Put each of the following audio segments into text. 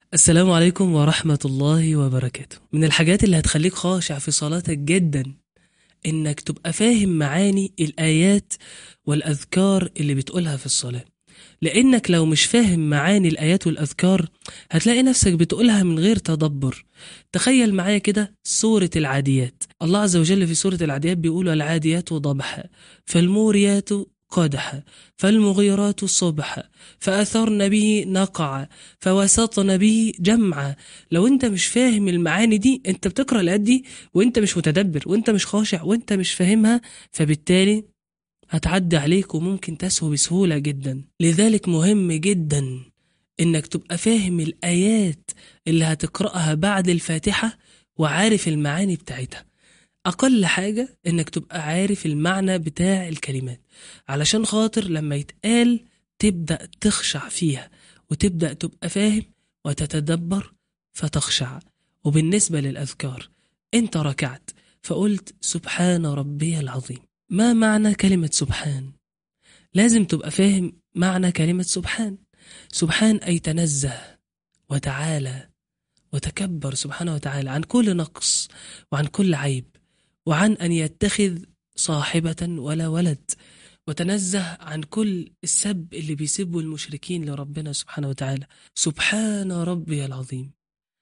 السلام عليكم ورحمة الله وبركاته من الحاجات اللي هتخليك خاشع في صلاتك جدا انك تبقى فاهم معاني الآيات والأذكار اللي بتقولها في الصلاة لأنك لو مش فاهم معاني الآيات والأذكار هتلاقي نفسك بتقولها من غير تدبر تخيل معايا كده سورة العاديات الله عز وجل في سورة العاديات بيقول العاديات ضبحا فالموريات قدحا فالمغيرات صبحا فأثرن به نقعا فوسطن به جمعا لو انت مش فاهم المعاني دي انت بتقرأ الآيات دي وانت مش متدبر وانت مش خاشع وانت مش فاهمها فبالتالي هتعدي عليك وممكن تسهو بسهولة جدا لذلك مهم جدا انك تبقى فاهم الآيات اللي هتقرأها بعد الفاتحة وعارف المعاني بتاعتها أقل حاجة إنك تبقى عارف المعنى بتاع الكلمات علشان خاطر لما يتقال تبدأ تخشع فيها وتبدأ تبقى فاهم وتتدبر فتخشع وبالنسبة للأذكار أنت ركعت فقلت سبحان ربي العظيم ما معنى كلمة سبحان؟ لازم تبقى فاهم معنى كلمة سبحان سبحان أي تنزه وتعالى وتكبر سبحانه وتعالى عن كل نقص وعن كل عيب وعن أن يتخذ صاحبة ولا ولد وتنزه عن كل السب اللي بيسبه المشركين لربنا سبحانه وتعالى سبحان ربي العظيم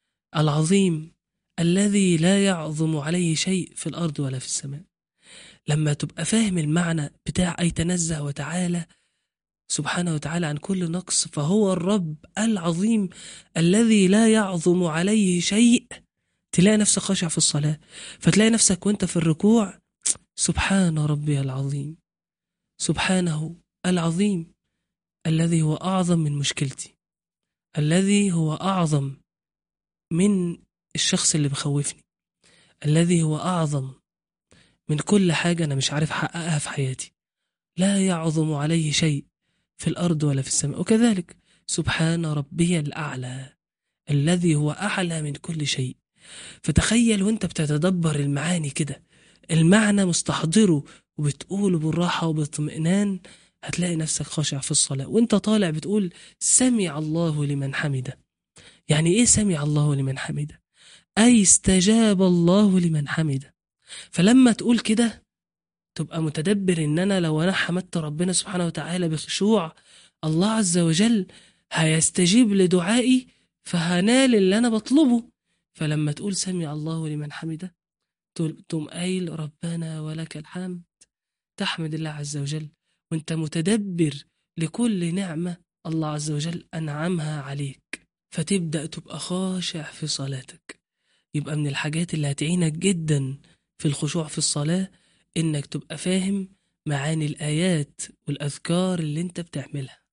العظيم الذي لا يعظم عليه شيء في الأرض ولا في السماء لما تبقى فاهم المعنى بتاع أي تنزه وتعالى سبحانه وتعالى عن كل نقص فهو الرب العظيم الذي لا يعظم عليه شيء تلاقي نفسك خاشع في الصلاة فتلاقي نفسك وانت في الركوع سبحان ربي العظيم سبحانه العظيم الذي هو أعظم من مشكلتي الذي هو أعظم من الشخص اللي بخوفني الذي هو أعظم من كل حاجة أنا مش عارف أحققها في حياتي لا يعظم عليه شيء في الأرض ولا في السماء وكذلك سبحان ربي الأعلى الذي هو أعلى من كل شيء فتخيل وانت بتتدبر المعاني كده المعنى مستحضره وبتقوله بالراحة وباطمئنان هتلاقي نفسك خاشع في الصلاة وانت طالع بتقول سمع الله لمن حمده يعني ايه سمع الله لمن حمده أي استجاب الله لمن حمده فلما تقول كده تبقى متدبر ان انا لو انا حمدت ربنا سبحانه وتعالى بخشوع الله عز وجل هيستجيب لدعائي فهنال اللي انا بطلبه فلما تقول سمع الله لمن حمده تقوم قايل ربنا ولك الحمد تحمد الله عز وجل وانت متدبر لكل نعمة الله عز وجل أنعمها عليك فتبدأ تبقى خاشع في صلاتك يبقى من الحاجات اللي هتعينك جدا في الخشوع في الصلاة إنك تبقى فاهم معاني الآيات والأذكار اللي انت بتعملها